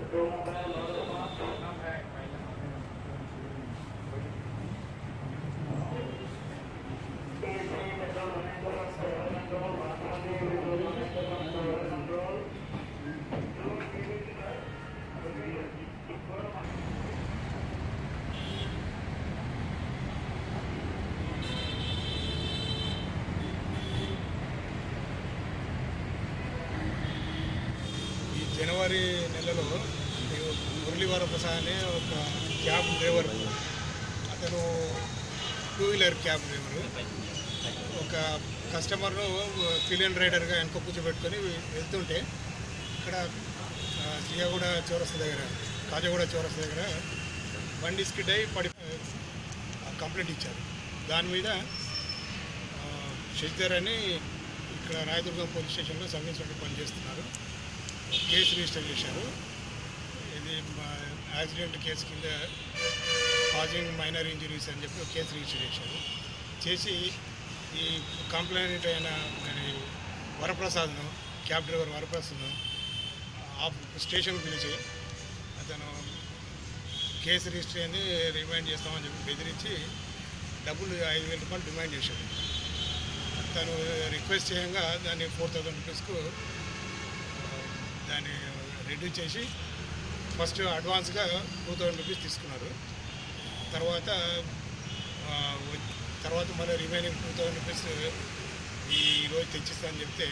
ఈ జనవరి నెలలో ఈ మురళీవర ప్రసాద్ అనే ఒక క్యాబ్ డ్రైవర్ అతను టూ వీలర్ క్యాబ్ డ్రైవరు ఒక కస్టమర్ను ఫిలియన్ రైడర్గా వెనక కూర్చోబెట్టుకొని వెళ్తుంటే ఇక్కడ ఆ, శ్రీయాగూడ చౌరస్తా దగ్గర కాజాగూడ చౌరస్తా దగ్గర బండి స్కిడ్ అయి పడి ఆ, కంప్లైంట్ ఇచ్చారు దాని మీద ఆ, శశిధర్ అని ఇక్కడ రాయదుర్గం పోలీస్ స్టేషన్లో సబ్ ఇన్స్పెక్టర్ పనిచేస్తున్నారు కేసు రిజిస్టర్ చేశారు ఇది మా యాక్సిడెంట్ కేసు కింద కాజింగ్ మైనర్ ఇంజరీస్ అని చెప్పి ఒక కేసు రిజిస్టర్ చేశారు చేసి ఈ కంప్లైంట్ అయిన మరి వరప్రసాద్ను క్యాబ్ డ్రైవర్ వరప్రసాద్ను ఆ స్టేషన్కి పిలిచి అతను కేసు రిజిస్టర్ అయింది రిమైండ్ చేస్తామని చెప్పి బెదిరించి డబ్బులు ఐదు వేల రూపాయలు డిమాండ్ చేశాడు తను రిక్వెస్ట్ చేయంగా దాన్ని ఫోర్ థౌజండ్ రూపీస్కు దాన్ని రెడ్యూస్ చేసి ఫస్ట్ అడ్వాన్స్గా టూ థౌజండ్ రూపీస్ తీసుకున్నారు తర్వాత ఆ, వ- తర్వాత మళ్ళీ రిమైనింగ్ టూ థౌజండ్ రూపీస్ ఈ రోజు తెచ్చిస్తానని చెప్తే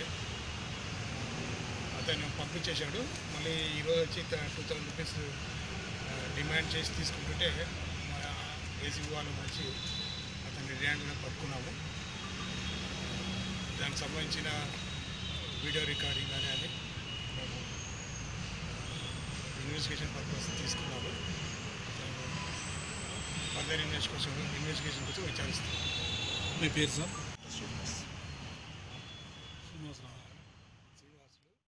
అతను పంపించేశాడు మళ్ళీ ఈరోజు వచ్చి టూ థౌజండ్ రూపీస్ డిమాండ్ చేసి తీసుకుంటుంటే మా ఏసీబీ వాళ్ళు వచ్చి అతని రిమాండ్గా పట్టుకున్నాము దానికి సంబంధించిన వీడియో రికార్డింగ్ కానీ అది మేము ఇన్వెస్టిగేషన్ పర్పస్ తీసుకున్నాము ఫర్దర్ ఇన్వెస్టిగేషన్ ఇన్వెస్టిగేషన్ కోసం విచారిస్తాము మీ పేరు సార్